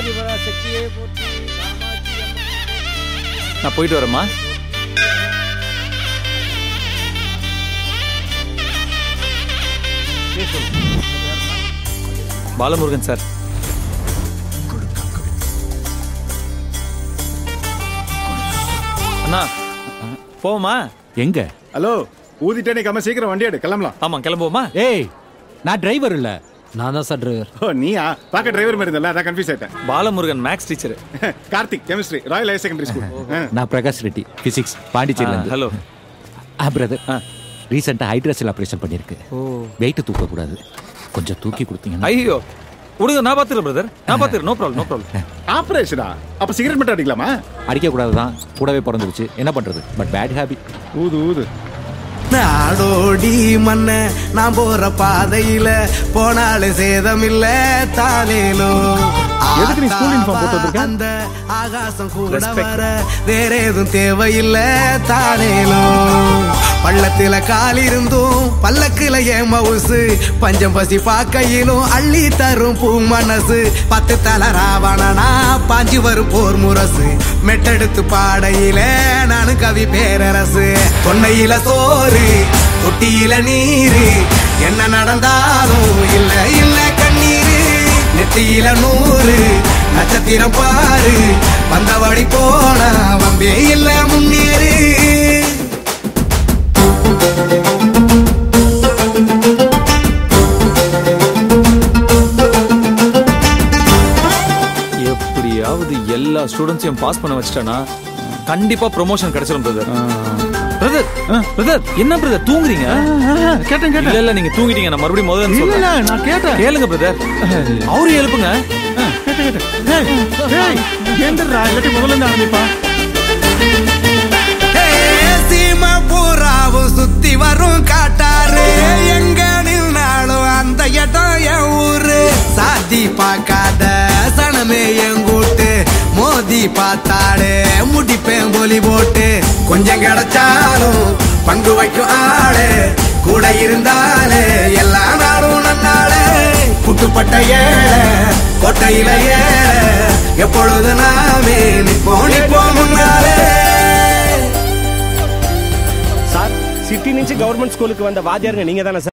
ஆதிபராசக்தியே போற்றி காமாட்சி அம்மன் நான் போயிட்டு வரேம்மா பாலமுருகன் சார் அண்ணா போவோமா எங்க ஹலோ ஊதிட்டே நிக்காம சீக்கிரம் வண்டி எடு கிளம்பலாம் ஆமா கிளம்புவோமா ஏய் நான் டிரைவர் இல்ல நான் தான் சார் டிரைவர் ஓ நீயா பார்க்க டிரைவர் மாதிரி இருந்தல அதான் கன்ஃபியூஸ் ஆயிட்டேன் Balamurugan maths teacher Karthik chemistry Royal higher secondary school நான் பிரகாஷ் ரெட்டி பிசிக்ஸ் பாண்டிச்சேரியில இருந்து ஹலோ ஆ பிரதர் ரீசெண்டா ஹைட்ரஸில் ஆபரேஷன் பண்ணிருக்கு வெயிட் தூக்க கூடாது கொஞ்சம் தூக்கி கொடுத்தீங்கன்னா ஐயோ விடுங்க நான் பாத்துறேன் பிரதர் நான் பாத்துறேன் நோ ப்ராப்ளம் நோ ப்ராப்ளம் ஆபரேஷனா அப்ப சிகரெட் மட்டும் அடிக்கலாமா அடிக்க கூடாது தான் கூடவே பிறந்துருச்சு என்ன பண்றது பட் பேட் ஹாபிட் ஊது ஊது நாடோடி மண்ண நான் போற பாதையில போனாலும் சேதமில்ல தானேலோ எதுக்கு நீ school uniform போட்டு வந்திருக்க? அந்த ஆகாசம் கூட வர வேற எதுவும் தேவையில்ல தானேலோ பள்ளத்துல கால் இருந்தும் பல்லக்குல ஏன் மவுசு பஞ்சம் பசி பார்க்கையிலும் அள்ளி தரும் பூ மனசு பத்து தல ராவணனா பாஞ்சு வரும் போர் முரசு மெட்டெடுத்து பாடையில நானும் கவி பேரரசு தொன்னையில சோறு தொட்டியில நீரு என்ன நடந்தாலும் இல்ல இல்ல கண்ணீரு நெத்தியில நூறு நட்சத்திரம் பாரு வந்தபடி போனா வம்பே இல்ல முன்னேறு எப்படியாவது எல்லா ஸ்டூடெண்ட்ஸையும் பாஸ் பண்ண வச்சிட்டேனா கண்டிப்பா ப்ரொமோஷன் கிடைச்சிடும் பிரதர் பிரதர் பிரதர் என்ன பிரதர் தூங்குறீங்க கேட்டேன் இல்ல இல்ல நீங்க தூங்கிட்டீங்க நான் மறுபடியும் முதல்ல இருந்து இல்ல சொல்றேன் நான் கேட்டேன் கேளுங்க பிரதர் அவரு எழுப்புங்க ஏந்திரா இல்லாட்டி முதல்ல இருந்து ஆரம்பிப்பா சீம பூராவும் சுத்தி வரும் காட்டாரு எங்க நின்னாலும் அந்த இடம் என் ஊரு சாத்தி பார்க்காத சனமே என் கூட்டு மோதி பார்த்தாடு முடிப்பேன் பொலி போட்டு கொஞ்சம் கிடைச்சாலும் பங்கு வைக்கும் ஆளு கூட இருந்தாலே எல்லா நாளும் நன்னாளே புட்டுப்பட்ட ஏழை கோட்டையில ஏழை எப்பொழுது நாமே நிப்போம் நிப்போம் முன்னாலே సార్ సిటీ నుంచి గవర్నమెంట్ స్కూల్కి వంద వాద్యారుగా నీంగ దానా సార్